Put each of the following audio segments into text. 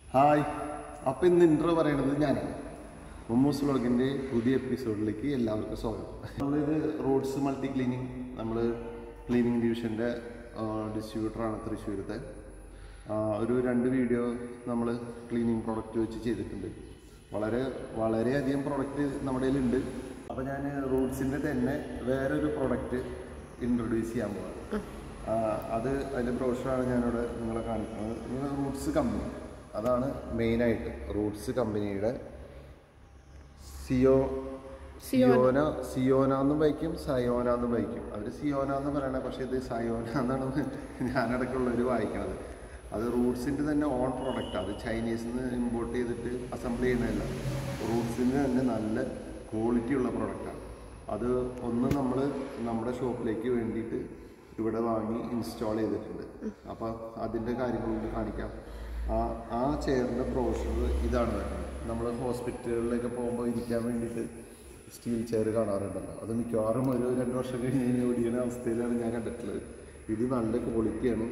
hi അപ്പം ഇന്ന് intro പറയണത് ഞാനാണ് മൊമ്മൂസ് വ്ളോഗിൻ്റെ പുതിയ എപ്പിസോഡിലേക്ക് എല്ലാവർക്കും സ്വാഗതം നമ്മളിത് റോഡ്സ് മൾട്ടി ക്ലീനിങ് നമ്മൾ ക്ലീനിങ് ഡിവിഷൻ്റെ ഡിസ്ട്രിബ്യൂട്ടറാണ് തൃശ്ശൂരത്തെ ആ, ഒരു രണ്ട് വീഡിയോ നമ്മൾ ക്ലീനിങ് പ്രോഡക്റ്റ് വെച്ച് ചെയ്തിട്ടുണ്ട് വളരെ വളരെയധികം പ്രോഡക്റ്റ് നമ്മുടെ കയ്യിലുണ്ട് അപ്പോൾ ഞാൻ റൂട്ട്സിൻ്റെ തന്നെ വേറൊരു പ്രോഡക്റ്റ് ഇൻട്രൊഡ്യൂസ് ചെയ്യാൻ പോവാണ് ആ, അത് അതിൻ്റെ ബ്രോഷറാണ് ഞാനിവിടെ നിങ്ങളെ കാണിക്കുന്നത് നിങ്ങൾ റൂട്ട്സ് കമ്പനി അതാണ് മെയിനായിട്ട് റൂട്ട്സ് കമ്പനിയുടെ സിയോ സിയോന സിയോന എന്നും വായിക്കും സയോന എന്നും വായിക്കും അവർ സിയോന എന്ന് പറയണേ പക്ഷേ ഇത് സയോന എന്നാണ് ഞാനിടയ്ക്കുള്ളവർ വായിക്കണത് അത് റൂട്ട്സിൻ്റെ തന്നെ ഓൺ പ്രോഡക്റ്റ് അത് ചൈനീസിൽ നിന്ന് ഇമ്പോർട്ട് ചെയ്തിട്ട് അസംബിൾ ചെയ്യുന്നതല്ല റൂട്ട്സിൻ്റെ തന്നെ നല്ല ക്വാളിറ്റി ഉള്ള പ്രോഡക്റ്റാണ് അത് ഒന്ന് നമ്മൾ നമ്മുടെ ഷോപ്പിലേക്ക് വേണ്ടിയിട്ട് ഇവിടെ വാങ്ങി ഇൻസ്റ്റാൾ ചെയ്തിട്ടുണ്ട് അപ്പോൾ അതിൻ്റെ കാര്യങ്ങളൊന്ന് കാണിക്കാം ആ ആ ചെയറിൻ്റെ പ്രോഷർ ഇതാണ് വരുന്നത് നമ്മൾ ഹോസ്പിറ്റലുകളിലൊക്കെ പോകുമ്പോൾ ഇരിക്കാൻ വേണ്ടിയിട്ട് സ്റ്റീൽ ചെയർ കാണാറുണ്ടല്ലോ അത് മിക്കവാറും ഒരു രണ്ട് വർഷം കഴിഞ്ഞ് കഴിഞ്ഞ് ഓടിയുന്ന അവസ്ഥയിലാണ് ഞാൻ കണ്ടിട്ടുള്ളത് ഇത് നല്ല ക്വാളിറ്റിയാണ്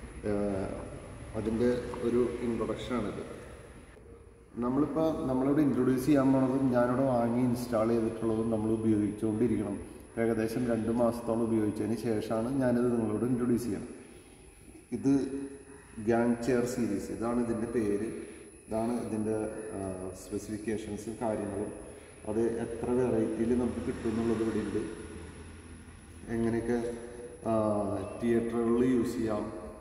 അതിൻ്റെ ഒരു ഇൻട്രൊഡക്ഷനാണിത് നമ്മളിപ്പോൾ നമ്മളിവിടെ ഇൻട്രൊഡ്യൂസ് ചെയ്യാൻ പോണതും ഞാനിവിടെ വാങ്ങി ഇൻസ്റ്റാൾ ചെയ്തിട്ടുള്ളതും നമ്മൾ ഉപയോഗിച്ചുകൊണ്ടിരിക്കണം ഏകദേശം രണ്ട് മാസത്തോളം ഉപയോഗിച്ചതിന് ശേഷമാണ് ഞാനിത് നിങ്ങളോട് ഇൻട്രൊഡ്യൂസ് ചെയ്യണം ഇത് ഗ്യാങ് ചെയർ സീരീസ് ഇതാണ് ഇതിൻ്റെ പേര് ഇതാണ് ഇതിൻ്റെ സ്പെസിഫിക്കേഷൻസും കാര്യങ്ങളും അത് എത്ര വെറൈറ്റിയിൽ നമുക്ക് കിട്ടും എന്നുള്ളത് ഇവിടെ ഉണ്ട് എങ്ങനെയൊക്കെ തിയേറ്ററുകളിൽ യൂസ് ചെയ്യാം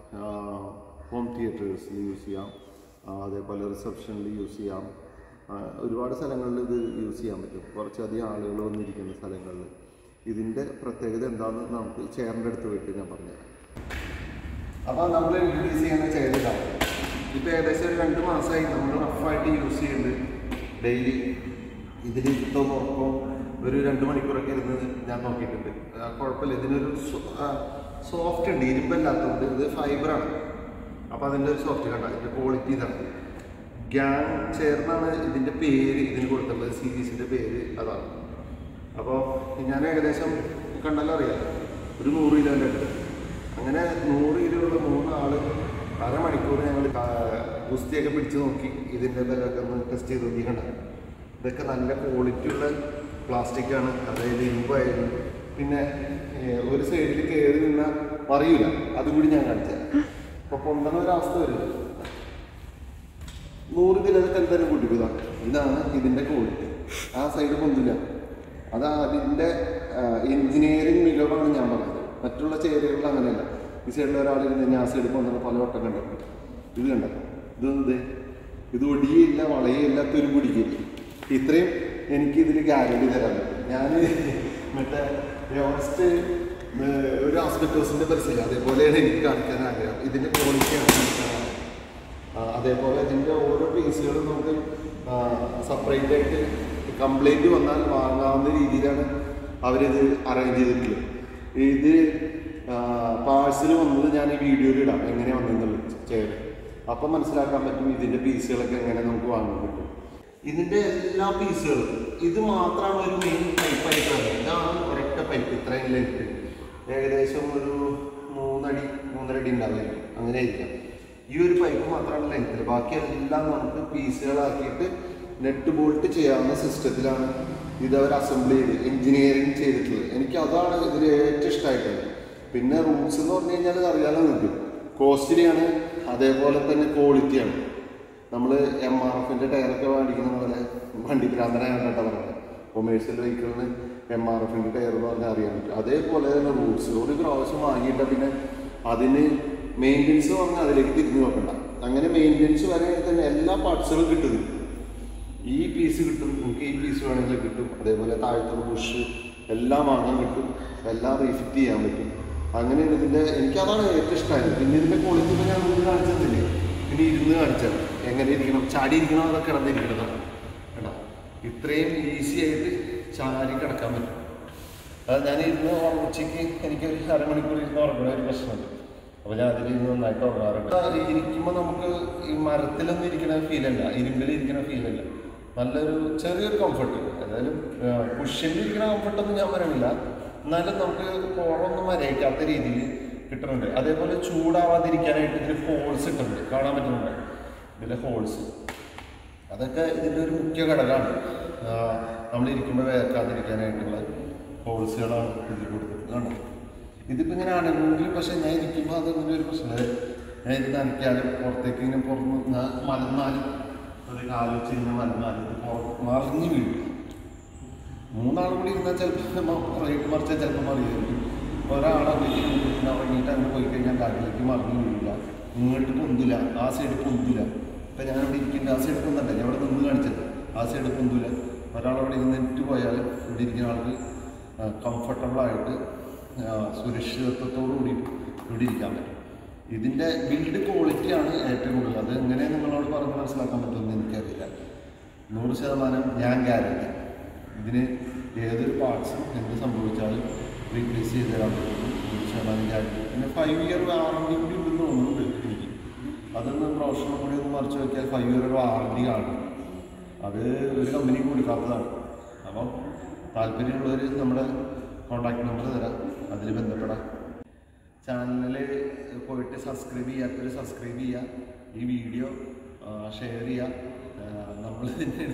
ഹോം തിയേറ്റേഴ്സിൽ യൂസ് ചെയ്യാം ആ, അതേപോലെ റിസപ്ഷനിൽ യൂസ് ചെയ്യാം ആ, ഒരുപാട് സ്ഥലങ്ങളിൽ ഇത് യൂസ് ചെയ്യാൻ പറ്റും കുറച്ചധികം ആളുകൾ വന്നിരിക്കുന്ന സ്ഥലങ്ങളിൽ ഇതിൻ്റെ പ്രത്യേകത എന്താണെന്ന് നമുക്ക് ചെയറിൻ്റെ അടുത്ത് പോയിട്ട് ഞാൻ പറഞ്ഞുതരാം അപ്പോൾ നമ്മൾ ഇൻട്രൊഡ്യൂസ് ചെയ്യുന്ന ചെയറിലാണ് ഇപ്പോൾ ഏകദേശം ഒരു രണ്ട് മാസമായി നമ്മൾ റഫായിട്ട് യൂസ് ചെയ്യുന്നുണ്ട് ഡെയിലി ഇതിൽ ഇരുത്തോ ഉറക്കോ ഒരു രണ്ട് മണിക്കൂറൊക്കെ ഇരുന്ന് ഞാൻ നോക്കിയിട്ടുണ്ട് ആ, കുഴപ്പമില്ല ഇതിനൊരു സോഫ്റ്റ് ഉണ്ട് ഇരുമ്പല്ലാത്തതുകൊണ്ട് ഇത് ഫൈബറാണ് അപ്പോൾ അതിൻ്റെ ഒരു സോഫ്റ്റ് കണ്ട ഇതിൻ്റെ ക്വാളിറ്റി ഇതാണ് ഗ്യാങ് ചേർന്നാണ് ഇതിൻ്റെ പേര് ഇതിന് കൊടുത്തിട്ടുള്ളത് സീരീസിൻ്റെ പേര് അതാണ് അപ്പോൾ ഞാൻ ഏകദേശം കണ്ടാലും അറിയാം ഒരു നൂറ് കിലോൻ്റെ ഉണ്ട് അങ്ങനെ നൂറ് കിലോ ഉള്ള മൂന്ന് ആള് അരമണിക്കൂർ ഞങ്ങൾ ഗുസ്തിയൊക്കെ പിടിച്ച് നോക്കി ഇതിൻ്റെ ബലമൊക്കെ ഒന്ന് ടെസ്റ്റ് ചെയ്ത് നോക്കി കണ്ട ഇതൊക്കെ നല്ല ക്വാളിറ്റി ഉള്ള പ്ലാസ്റ്റിക് ആണ് അതായത് ഇരുമ്പായാലും പിന്നെ ഏഹ്, ഒരു സൈഡിൽ കയറി നിന്നാൽ പറയൂല അതുകൂടി ഞാൻ കാണിച്ചത് അപ്പോൾ പൊന്തണ ഒരവസ്ഥ വരും നൂറ് കിലോക്ക് എന്തായാലും കൂട്ടിക്കുക ഇതാണ് ഇതിൻ്റെ ക്വാളിറ്റി ആ സൈഡ് പൊന്തില്ല അത് അതിൻ്റെ എഞ്ചിനീയറിംഗ് മികവാണ് ഞാൻ പറഞ്ഞത് മറ്റുള്ള ചേരുകളിൽ അങ്ങനെയല്ല ഈ സൈഡിൽ ഒരാൾ ഇരുന്ന് ഞാൻ സൈഡ് പൊന്തുന്ന പല വട്ടം കണ്ടിട്ടുണ്ട് ഇത് കണ്ട ഇത് ഇത് ഒടിയില്ല വളയില്ല തുരുപിടിക്കില്ല ഇത്രയും എനിക്ക് ഇതിൽ ഗ്യാരണ്ടി തരാൻ പറ്റും ഞാൻ മറ്റേ എവറസ്റ്റ് ഏർ, ഒരു ആസ്പെറ്റോസിൻ്റെ പരിസരം അതേപോലെയാണ് എനിക്ക് കാണിക്കാൻ ആഗ്രഹം ഇതിൻ്റെ ക്വാളിറ്റിയാണ് കാണിക്കാൻ ആഗ്രഹം ആ, അതേപോലെ ഇതിൻ്റെ ഓരോ പീസുകളും നമുക്ക് സെപ്പറേറ്റ് ആയിട്ട് കംപ്ലൈൻറ്റ് വന്നാൽ വാങ്ങാവുന്ന രീതിയിലാണ് അവരിത് അറേഞ്ച് ചെയ്തിട്ടുള്ളത് ഇത് പാഴ്സൽ വന്നത് ഞാൻ ഈ വീഡിയോയിൽ ഇടാം എങ്ങനെ വന്നെന്നുള്ളത് ചെയർ അപ്പം മനസ്സിലാക്കാൻ പറ്റും ഇതിൻ്റെ പീസുകളൊക്കെ എങ്ങനെ നമുക്ക് വാങ്ങാൻ പറ്റും ഇതിൻ്റെ എല്ലാ പീസുകളും ഇത് മാത്രമാണ് ഒരു മെയിൻ പൈപ്പായിട്ട് വരുന്നത് ഇതാണ് ഒരൊറ്റ പൈപ്പ് ഇത്രയും ലെങ്ത് ഏകദേശം ഒരു മൂന്നടി മൂന്നര അടി ഉണ്ടാവില്ല അങ്ങനെ ആയിരിക്കാം ഈ ഒരു പൈപ്പ് മാത്രമാണ് ലെങ്ത്തിൽ ബാക്കി എല്ലാം നമുക്ക് പീസുകളാക്കിയിട്ട് നെറ്റ് ബോൾട്ട് ചെയ്യാവുന്ന സിസ്റ്റത്തിലാണ് ഇത് അവർ അസംബിൾ ചെയ്ത് എഞ്ചിനീയറിംഗ് ചെയ്തിട്ടുള്ളത് എനിക്ക് അതാണ് ഇതിൽ ഏറ്റവും ഇഷ്ടമായിട്ടുള്ളത് പിന്നെ റൂട്ട്സ് എന്ന് പറഞ്ഞു കഴിഞ്ഞാൽ ഇത് അറിയാലോ നിങ്ങൾക്ക് കോസ്റ്റ്ലിയാണ് അതേപോലെ തന്നെ ക്വാളിറ്റിയാണ് നമ്മൾ എം ആർ എഫിൻ്റെ ടയറൊക്കെ മേടിക്കുന്ന പോലെ വണ്ടി ഭ്രാന്തനായാണ് കേട്ടോ പറയുന്നത് കൊമേഴ്ഷ്യൽ വെഹിക്കിളിന് എം ആർ എഫിൻ്റെ ടയർ എന്ന് പറഞ്ഞാൽ അറിയാൻ പറ്റും അതേപോലെ തന്നെ റൂട്ട്സ് ഒരു പ്രാവശ്യം വാങ്ങിയിട്ട് പിന്നെ അതിന് മെയിൻ്റെനൻസ് പറഞ്ഞാൽ അതിലേക്ക് തിരിഞ്ഞു നോക്കണ്ട അങ്ങനെ മെയിൻ്റെനൻസ് വരെ തന്നെ എല്ലാ പാർട്സുകളും കിട്ടും ഈ പീസ് കിട്ടും നിങ്ങൾക്ക് ഈ പീസ് വേണമെങ്കിൽ കിട്ടും അതേപോലെ താഴത്തെ ബുഷ് എല്ലാം വാങ്ങാൻ കിട്ടും എല്ലാം റീഫിറ്റ് ചെയ്യാൻ പറ്റും അങ്ങനെയാണ് ഇതിൻ്റെ എനിക്കതാണ് ഏറ്റവും ഇഷ്ടമായത് പിന്നെ ഇതിൻ്റെ ക്വാളിറ്റി ഇപ്പോൾ ഞാൻ മുന്നിൽ കാണിച്ചതില്ലേ പിന്നെ ഇരുന്ന് കാണിച്ചത് എങ്ങനെ ഇരിക്കണം ചാടി ഇരിക്കണം അതൊക്കെ കിടന്നിരിക്കണതാണ് കേട്ടോ ഇത്രയും ഈസി ആയിട്ട് ചാടി കിടക്കാൻ പറ്റും അത് ഞാൻ ഇരുന്ന് ഉറങ്ങ- ഉച്ചയ്ക്ക് എനിക്ക് ഒരു അരമണിക്കൂർ ഇരുന്ന് ഉറങ്ങണ ഒരു പ്രശ്നമുണ്ട് അപ്പോൾ ഞാൻ അതിൽ ഇരുന്ന് നന്നായിട്ട് ഉറങ്ങാറുണ്ട് അത് ഇരിക്കുമ്പോൾ നമുക്ക് ഈ മരത്തിലൊന്നും ഇരിക്കുന്ന ഫീലല്ല ഇരുമ്പിൽ ഇരിക്കുന്ന ഫീലല്ല നല്ലൊരു ചെറിയൊരു കംഫർട്ട് ഏതായാലും കുഷ്യനിൽ ഇരിക്കുന്ന കംഫർട്ടൊന്നും ഞാൻ പറയണില്ല എന്നാലും നമുക്ക് പുറമൊന്നും വരയ്ക്കാത്ത രീതിയിൽ കിട്ടുന്നുണ്ട് അതേപോലെ ചൂടാവാതിരിക്കാനായിട്ട് ഇതിൽ ഹോൾസ് ഇട്ടുണ്ട് കാണാൻ പറ്റുന്നുണ്ട് ഇതിലെ ഹോൾസ് അതൊക്കെ ഇതിൻ്റെ ഒരു മുഖ്യ ഘടകമാണ് നമ്മൾ ഇരിക്കുമ്പോൾ വേർക്കാതിരിക്കാനായിട്ടുള്ള ഹോൾസുകളാണ് ഇതിൽ കൊടുക്കുന്നത് കണ്ടോ ഇതിപ്പോൾ ഇങ്ങനെ ആണെങ്കിൽ പക്ഷേ ഞാൻ ഇരിക്കുമ്പോൾ അതങ്ങനെ ഒരു പ്രശ്നമില്ല ഞാൻ ഇത് നനയ്ക്കാലും പുറത്തേക്ക് ഇങ്ങനെ പുറത്ത് മലന്നാലും അത് കാലുവെച്ച് ഇങ്ങനെ മലന്നാലും ഇത് പുറത്ത് മറിഞ്ഞ് വീഴും മൂന്നാളും കൂടി ഇരുന്നാൽ ചിലപ്പോൾ റേറ്റ് മറിച്ചാൽ ചിലപ്പോൾ മറിയായിരിക്കും ഒരാളവിലേക്ക് ഇറങ്ങിയിട്ട് അങ്ങ് പോയി കഴിഞ്ഞാൽ കാട്ടിലേക്ക് മറിഞ്ഞു വീഴില്ല ഇങ്ങോട്ട് പൊന്തില്ല ആ സൈഡ് പൊന്തില്ല ഇപ്പം ഞാൻ ഇവിടെ ഇരിക്കുന്ന ആ സൈഡ് പൊന്തല്ല ഞാൻ ഇവിടെ നിന്ന് കാണിച്ചത് ആ സൈഡ് പൊന്തില്ല ഒരാളവിടെ ഇരുന്നിട്ട് പോയാൽ ഇവിടെ ഇരിക്കുന്ന ആൾക്ക് കംഫർട്ടബിളായിട്ട് സുരക്ഷിതത്വത്തോടു കൂടി ഇവിടെ ഇരിക്കാൻ പറ്റും ഇതിൻ്റെ ബിൽഡ് ക്വാളിറ്റിയാണ് ഏറ്റവും കൂടുതൽ അത് എങ്ങനെ നിങ്ങളോട് പറഞ്ഞ് മനസ്സിലാക്കാൻ പറ്റുമെന്ന് എനിക്കറിയില്ല നൂറ് ശതമാനം ഞാൻ ഗ്യാരണ്ടി ഇതിന് ഏതൊരു പാർട്സും എന്ത് സംഭവിച്ചാലും റീപ്ലേസ് ചെയ്ത് തരാൻ പറ്റും നൂറ് ശതമാനം ഗ്യാരണ്ടി പിന്നെ ഫൈവ് ഇയർ വാറണ്ടി കൂടി ഉണ്ടെന്ന് തോന്നുന്നുണ്ട് എനിക്ക് അതൊന്ന് പ്രൊഫഷണൽ കൂടി ഒന്ന് മറിച്ച് നോക്കിയാൽ ഫൈവ് ഇയർ വാറണ്ടി കാണും അത് ഒരു കമ്പനിക്ക് കൊടുക്കാത്തതാണ് അപ്പം താല്പര്യമുള്ളവർ നമ്മുടെ കോൺടാക്ട് നമ്പർ തരാം അതിൽ ബന്ധപ്പെടാം ചാനലിൽ പോയിട്ട് സബ്സ്ക്രൈബ് ചെയ്യാത്തൊരു സബ്സ്ക്രൈബ് ചെയ്യുക ഈ വീഡിയോ ഷെയർ ചെയ്യുക നമ്മൾ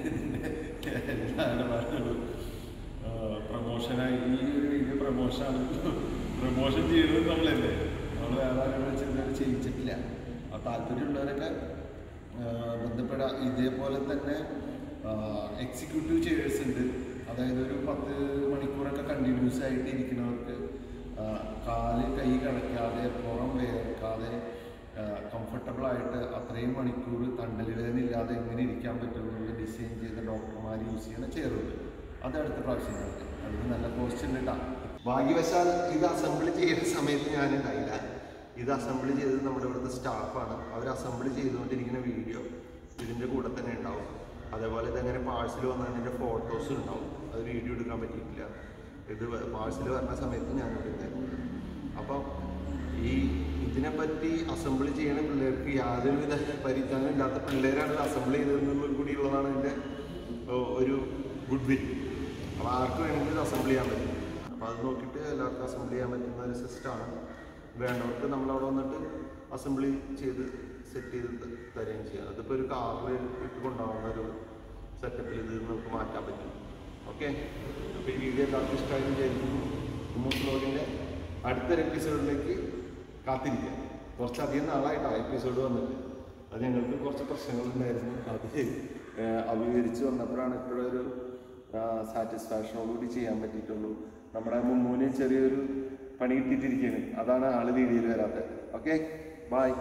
പ്രമോഷനായി ഈ ഒരു വീഡിയോ പ്രമോഷനാണ് പ്രമോഷൻ ചെയ്യുന്നത് നമ്മളല്ലേ നമ്മൾ വേറെ ആരും വെച്ച് ഇതുവരെ ചെയ്യിച്ചിട്ടില്ല ആ താല്പര്യമുള്ളവരൊക്കെ ആ, ബന്ധപ്പെടാം ഇതേപോലെ തന്നെ എക്സിക്യൂട്ടീവ് ചെയേഴ്സ് ഉണ്ട് അതായത് ഒരു പത്ത് മണിക്കൂറൊക്കെ കണ്ടിന്യൂസ് ആയിട്ട് ഇരിക്കുന്നവർക്ക് ആ, കാല് കൈ കിടക്കാതെ പുറം വേർക്കാതെ കംഫർട്ടബിൾ ആയിട്ട് അത്രയും മണിക്കൂർ തണ്ടൽ വേദന ഇല്ലാതെ എങ്ങനെ ഇരിക്കാൻ പറ്റുമെന്നുള്ള ഡിസൈൻ ചെയ്ത ഡോക്ടർമാർ യൂസ് ചെയ്യുന്ന ചെയറുണ്ട് അത് അടുത്ത പ്രാവശ്യം കാണിക്കാം അതിന് നല്ല കോസ്റ്റ് ഉണ്ട് കേട്ടോ ഭാഗ്യവശാൽ ഇത് അസംബിൾ ചെയ്യുന്ന സമയത്ത് ഞാൻ ഉണ്ടായില്ല ഇത് അസംബിൾ ചെയ്തത് നമ്മുടെ ഇവിടുത്തെ സ്റ്റാഫാണ് അവർ അസംബിൾ ചെയ്തുകൊണ്ടിരിക്കുന്ന വീഡിയോ ഇതിൻ്റെ കൂടെ തന്നെ ഉണ്ടാവും അതേപോലെ ഇതെങ്ങനെ പാഴ്സൽ വന്നതിൻ്റെ ഫോട്ടോസ് ഉണ്ടാവും അത് വീഡിയോ എടുക്കാൻ പറ്റിയിട്ടില്ല ഇത് പാഴ്സൽ വരുന്ന സമയത്ത് ഞാനിവിടെ ഉണ്ടായിരുന്നു അപ്പം ഈ ഇതിനെപ്പറ്റി അസംബിൾ ചെയ്യണ പിള്ളേർക്ക് യാതൊരുവിധ പരിജ്ഞാനം ഇല്ലാത്ത പിള്ളേരാണ് ഇത് അസംബിൾ ചെയ്തതെന്നുള്ള കൂടിയുള്ളതാണ് ഇതിൻ്റെ ഒരു ഗുഡ് വിൽ അപ്പോൾ ആർക്ക് വേണമെങ്കിലും ഇത് അസംബിൾ ചെയ്യാൻ പറ്റും അപ്പോൾ അത് നോക്കിയിട്ട് എല്ലാവർക്കും അസംബിൾ ചെയ്യാൻ പറ്റുന്ന ഒരു സിസ്റ്റമാണ് വേണ്ടവർക്ക് നമ്മളവിടെ വന്നിട്ട് അസംബ്ലി ചെയ്ത് സെറ്റ് ചെയ്ത് ത- തരുകയും ചെയ്യാം അതിപ്പോൾ ഒരു കാറിൽ ഇട്ട് കൊണ്ടുപോകുന്ന ഒരു സെറ്റപ്പിൽ ഇത് നമുക്ക് മാറ്റാൻ പറ്റും ഓക്കെ അപ്പോൾ ഈ വീഡിയോ എല്ലാവർക്കും ഇഷ്ടമായി വിചാരിക്കുന്നു ഉമ്മൂസ് വ്ലോഗിൻ്റെ അടുത്തൊരു എപ്പിസോഡിലേക്ക് കാത്തിരിക്കുക കുറച്ചധികം നാളായിട്ടാണ് എപ്പിസോഡ് വന്നിട്ട് അത് ഞങ്ങൾക്ക് കുറച്ച് പ്രശ്നങ്ങളുണ്ടായിരുന്നു അത് ഏഹ്, അഭിമുഖീകരിച്ച് വന്നപ്പോഴാണ് ഇപ്പോഴൊരു സാറ്റിസ്ഫാക്ഷനോടുകൂടി ചെയ്യാൻ പറ്റിയിട്ടുള്ളൂ നമ്മുടെ മുമ്മൂന് ചെറിയൊരു പണി കിട്ടിയിട്ടിരിക്കുകയാണ് അതാണ് ആള് വീഡിയോയിൽ വരാത്തത് ഓക്കെ ബൈ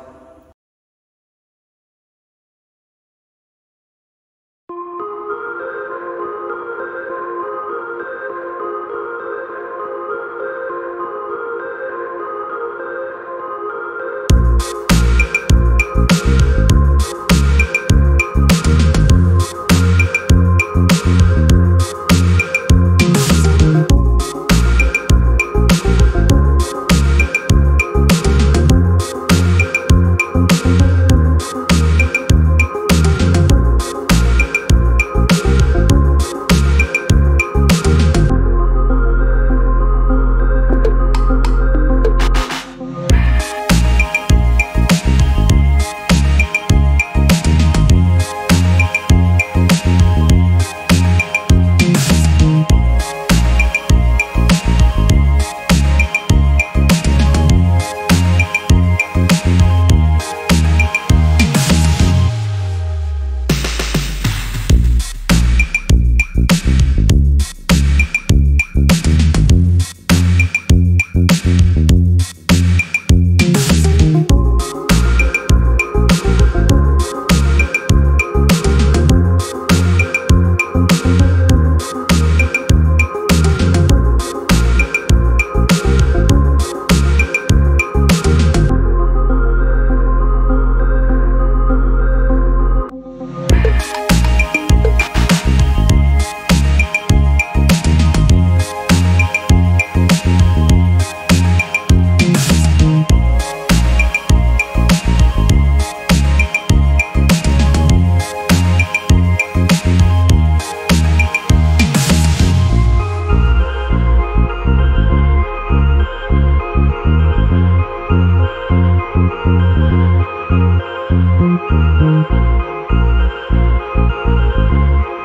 Thank